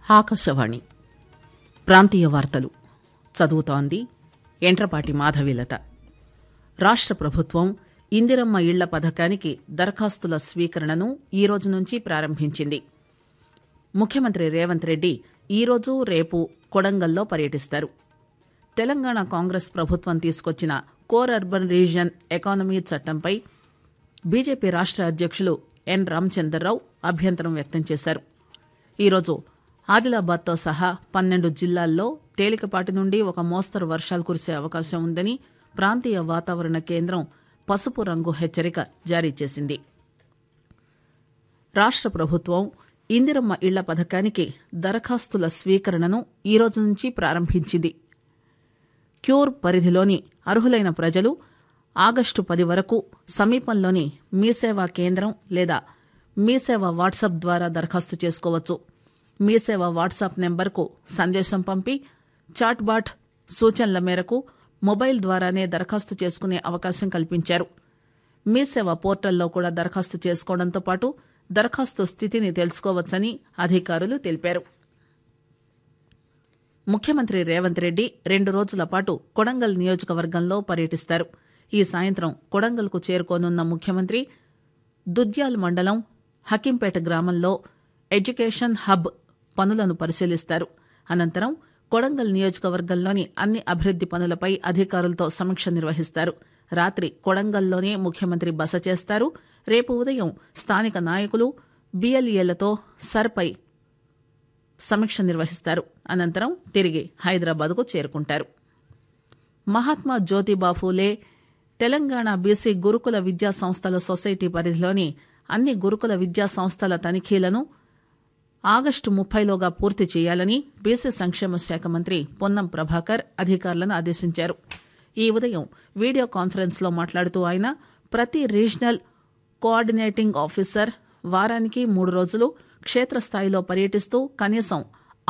ఆకాశవాణి ప్రాంతీయ వార్తలు చదువుతోంది ఎంట్రపాటి మాధవీలత రాష్ట్ర ప్రభుత్వం ఇందిరమ్మ ఇళ్ల పథకానికి దరఖాస్తుల స్వీకరణను ఈ రోజు నుంచి ప్రారంభించింది ముఖ్యమంత్రి రేవంత్ రెడ్డి ఈరోజు రేపు కొడంగల్లో పర్యటిస్తారు తెలంగాణ కాంగ్రెస్ ప్రభుత్వం తీసుకొచ్చిన కోర్ అర్బన్ రీజియన్ ఎకానమీ చట్టంపై బీజేపీ రాష్ట్ర అధ్యక్షులు ఎన్ రామచందర్రావు అభ్యంతరం వ్యక్తం చేశారు ఈరోజు ఆదిలాబాద్తో సహా పన్నెండు జిల్లాల్లో తేలికపాటి నుండి ఒక మోస్తరు వర్షాలు కురిసే అవకాశం ఉందని ప్రాంతీయ వాతావరణ కేంద్రం పసుపు రంగు హెచ్చరిక జారీ చేసింది రాష్ట్ర ప్రభుత్వం ఇందిరమ్మ ఇళ్ల పథకానికి దరఖాస్తుల స్వీకరణను ఈ రోజు నుంచి ప్రారంభించింది క్యూర్ పరిధిలోని అర్హులైన ప్రజలు ఆగస్టు పది వరకు సమీపంలోని మీసేవా కేంద్రం లేదా మీసేవా వాట్సాప్ ద్వారా దరఖాస్తు చేసుకోవచ్చు మీసేవా వాట్సాప్ నెంబర్కు సందేశం పంపి చాట్బాట్ సూచనల మేరకు మొబైల్ ద్వారానే దరఖాస్తు చేసుకునే అవకాశం కల్పించారు మీసేవ పోర్టల్లో కూడా దరఖాస్తు చేసుకోవడంతో పాటు దరఖాస్తు స్థితిని తెలుసుకోవచ్చని అధికారులు తెలిపారు ముఖ్యమంత్రి రేవంత్ రెడ్డి రెండు రోజుల పాటు కొడంగల్ నియోజకవర్గంలో పర్యటిస్తారు ఈ సాయంత్రం కొడంగల్కు చేరుకోనున్న ముఖ్యమంత్రి దుద్యాల్ మండలం హకింపేట గ్రామంలో ఎడ్యుకేషన్ హబ్ పనులను పరిశీలిస్తారు అనంతరం కొడంగల్ నియోజకవర్గంలోని అన్ని అభివృద్ది పనులపై అధికారులతో సమీక్ష నిర్వహిస్తారు రాత్రి కొడంగల్లోనే ముఖ్యమంత్రి బస చేస్తారు రేపు ఉదయం స్థానిక నాయకులు బిఎల్ఏలతో సర్పై సమీక్ష నిర్వహిస్తారు అనంతరం తిరిగి హైదరాబాద్కు చేరుకుంటారు మహాత్మా జ్యోతిబా ఫూలే తెలంగాణ బీసీ గురుకుల విద్యా సంస్థల సొసైటీ పరిధిలోని అన్ని గురుకుల విద్యా సంస్థల తనిఖీలను ఆగస్టు ముప్పైలోగా పూర్తి చేయాలని బీసీ సంక్షేమ శాఖ మంత్రి పొన్నం ప్రభాకర్ అధికారులను ఆదేశించారు ఈ ఉదయం వీడియో కాన్ఫరెన్స్ లో మాట్లాడుతూ ఆయన ప్రతి రీజనల్ కోఆర్డినేటింగ్ ఆఫీసర్ వారానికి మూడు రోజులు క్షేత్రస్థాయిలో పర్యటిస్తూ కనీసం